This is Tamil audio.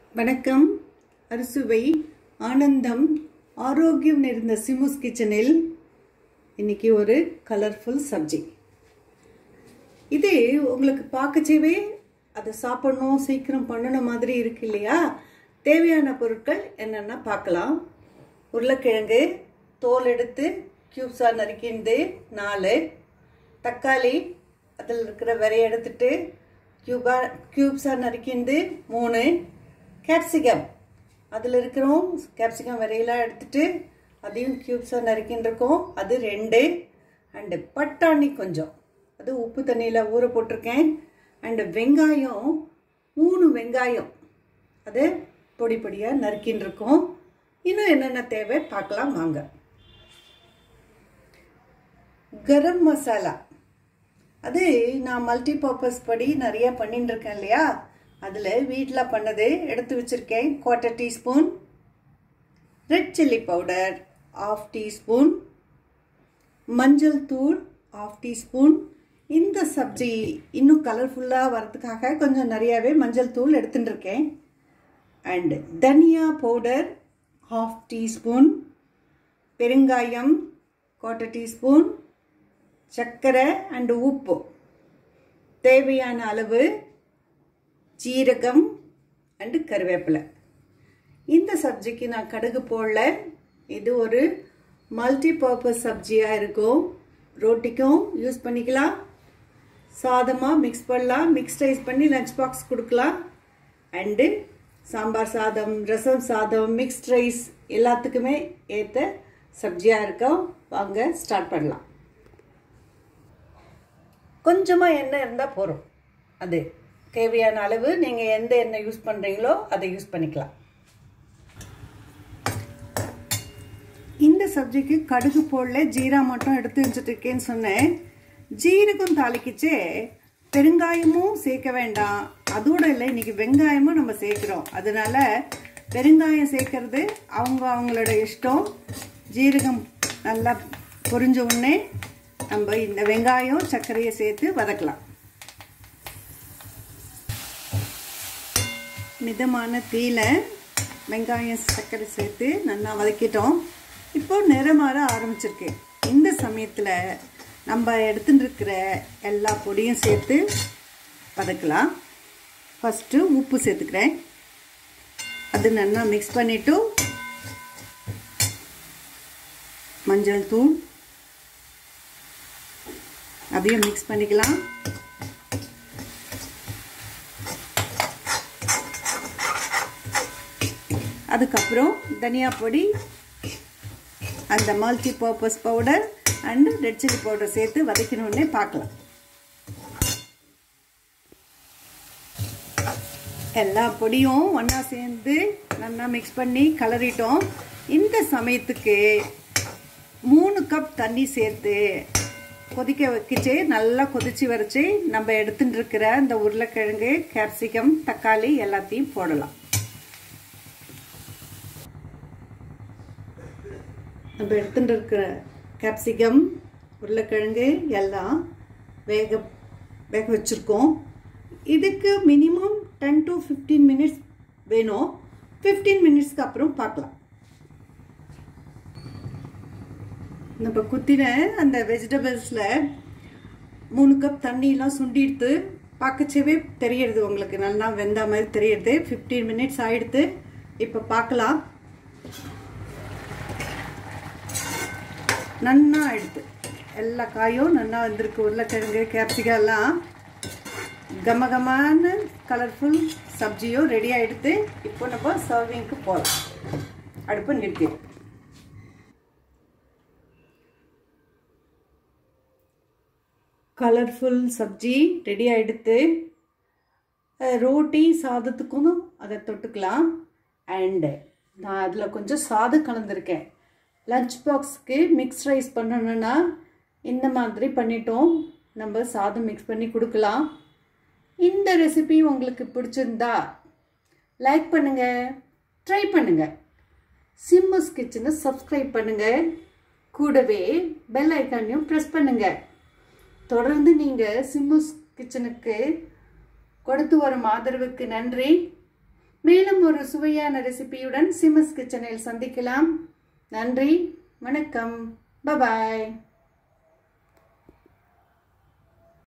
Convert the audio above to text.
வணக்கம் அறுசுவை ஆனந்தம் ஆரோக்கியம் நிறைந்த சிமுஸ் கிச்சனில் இன்னைக்கு ஒரு கலர்ஃபுல் சப்ஜி இது உங்களுக்கு பார்க்கச்சேவே அதை சாப்பிடணும் சீக்கிரம் பண்ணணும் மாதிரி இருக்கு இல்லையா தேவையான பொருட்கள் என்னென்ன பார்க்கலாம் உருளைக்கிழங்கு தோல் எடுத்து க்யூப்ஸாக நறுக்கிண்டு நாலு தக்காளி அதில் இருக்கிற விரைய எடுத்துட்டு க்யூபா க்யூப்ஸாக நறுக்கிண்டு மூணு கேப்சிகம் அதில் இருக்கிறோம் கேப்சிகம் விரையெல்லாம் எடுத்துட்டு அதையும் க்யூப்ஸாக நறுக்கின்றிருக்கோம் அது ரெண்டு அண்டு பட்டாணி கொஞ்சம் அது உப்பு தண்ணியில் ஊற போட்டிருக்கேன் அண்டு வெங்காயம் மூணு வெங்காயம் அது பொடி பொடியாக நறுக்கின்னு இருக்கோம் இன்னும் என்னென்ன தேவை பார்க்கலாம் வாங்க கரம் மசாலா அது நான் மல்டி பர்பஸ் படி நிறைய பண்ணிட்டு இருக்கேன் இல்லையா அதில் வீட்டில் பண்ணது எடுத்து வச்சுருக்கேன் quarter teaspoon red chilli powder half teaspoon மஞ்சள் தூள் ஆஃப் டீஸ்பூன் இந்த சப்ஜி இன்னும் கலர்ஃபுல்லாக வரதுக்காக கொஞ்சம் நிறையாவே மஞ்சள் தூள் எடுத்துட்டு இருக்கேன் அண்ட் தனியா பவுடர் ஹாஃப் டீஸ்பூன் பெருங்காயம் குவார்ட்டர் டீஸ்பூன் சர்க்கரை அண்டு உப்பு தேவையான அளவு ஜீரகம் அண்டு கருவேப்பிலை இந்த சப்ஜிக்கு நான் கடுகு போடல இது ஒரு மல்டி பர்பஸ் சப்ஜியாக இருக்கும் ரோட்டிக்கும் யூஸ் பண்ணிக்கலாம் சாதமாக மிக்ஸ் பண்ணலாம் மிக்ஸ் ரைஸ் பண்ணி லஞ்ச் பாக்ஸ் கொடுக்கலாம் அண்டு சாம்பார் சாதம் ரசம் சாதம் மிக்ஸ்ட் ரைஸ் எல்லாத்துக்குமே ஏற்ற சப்ஜியாக இருக்கும் வாங்க ஸ்டார்ட் பண்ணலாம் கொஞ்சமாக எண்ணெய் இருந்தால் போகிறோம் அது தேவையான அளவு நீங்கள் எந்த எண்ணெய் யூஸ் பண்ணுறீங்களோ அதை யூஸ் பண்ணிக்கலாம் இந்த சப்ஜிக்கு கடுகு போடல ஜீரா மட்டும் எடுத்து வச்சுட்டுருக்கேன்னு சொன்னேன் ஜீரகம் தாளிக்கிச்சே பெருங்காயமும் சேர்க்க வேண்டாம் அதோட இல்லை இன்னைக்கு வெங்காயமும் நம்ம சேர்க்குறோம் அதனால பெருங்காயம் சேர்க்கறது அவங்க அவங்களோட இஷ்டம் ஜீரகம் நல்லா பொரிஞ்ச உடனே நம்ம இந்த வெங்காயம் சர்க்கரையை சேர்த்து வதக்கலாம் மிதமான தீல வெங்காயம் சர்க்கரை சேர்த்து நல்லா வதக்கிட்டோம் இப்போ நிறமாற ஆரம்பிச்சிருக்கேன் இந்த சமயத்தில் நம்ம எடுத்துட்டு இருக்கிற எல்லா பொடியும் சேர்த்து வதக்கலாம் ஃபஸ்ட்டு உப்பு சேர்த்துக்கிறேன் அது நல்லா மிக்ஸ் பண்ணிவிட்டு மஞ்சள் தூள் அதையும் மிக்ஸ் பண்ணிக்கலாம் அதுக்கப்புறம் தனியா பொடி அந்த multi purpose powder and red chilli powder சேர்த்து வதக்கணுன்னே பார்க்கலாம் எல்லா பொடியும் ஒன்றா சேர்ந்து நல்லா மிக்ஸ் பண்ணி கலரிட்டோம் இந்த சமயத்துக்கு மூணு கப் தண்ணி சேர்த்து கொதிக்க வைக்கிச்சு நல்லா கொதிச்சு வரைச்சி நம்ம எடுத்துட்டு இருக்கிற இந்த உருளைக்கிழங்கு கேப்சிகம் தக்காளி எல்லாத்தையும் போடலாம் நம்ம எடுத்துட்டு இருக்கிற கேப்சிகம் உருளைக்கிழங்கு எல்லாம் வேக வேக வச்சுருக்கோம் இதுக்கு minimum ten to fifteen minutes வேணும் ஃபிஃப்டீன் மினிட்ஸ்க்கு அப்புறம் பார்க்கலாம் நம்ம குத்தின அந்த வெஜிடபிள்ஸில் மூணு கப் தண்ணியெலாம் சுண்டிடுத்து பார்க்கச்சவே தெரியறது உங்களுக்கு நல்லா வெந்த மாதிரி தெரியறது ஃபிஃப்டீன் மினிட்ஸ் ஆகிடுது இப்போ பார்க்கலாம் நன்னா ஆயிடுது எல்லா காயும் நன்னா வந்திருக்கு உருளைக்கிழங்கு கேப்சிகம் எல்லாம் கம கமான கலர்ஃபுல் சப்ஜியும் ரெடி ஆகிடுது இப்போ நம்ம சர்விங்க்கு போகலாம் அடுப்பு நிறுத்திடும் கலர்ஃபுல் சப்ஜி ரெடி ஆகிடுது ரோட்டி சாதத்துக்கும் அதை தொட்டுக்கலாம் அண்டு நான் அதில் கொஞ்சம் சாதம் கலந்துருக்கேன் லஞ்ச் பாக்ஸ்க்கு மிக்ஸ் ரைஸ் பண்ணணுன்னா இந்த மாதிரி பண்ணிட்டோம் நம்ம சாதம் மிக்ஸ் பண்ணி கொடுக்கலாம் இந்த ரெசிபி உங்களுக்கு பிடிச்சிருந்தா லைக் பண்ணுங்கள் ட்ரை பண்ணுங்கள் சிம்மஸ் கிச்சனை சப்ஸ்கிரைப் பண்ணுங்கள் கூடவே பெல் ஐக்கானையும் ப்ரெஸ் பண்ணுங்கள் தொடர்ந்து நீங்கள் சிம்மஸ் கிச்சனுக்கு கொடுத்து வரும் ஆதரவுக்கு நன்றி மேலும் ஒரு சுவையான ரெசிபியுடன் சிமஸ் கிச்சனில் சந்திக்கலாம் நன்றி வணக்கம் பபாய்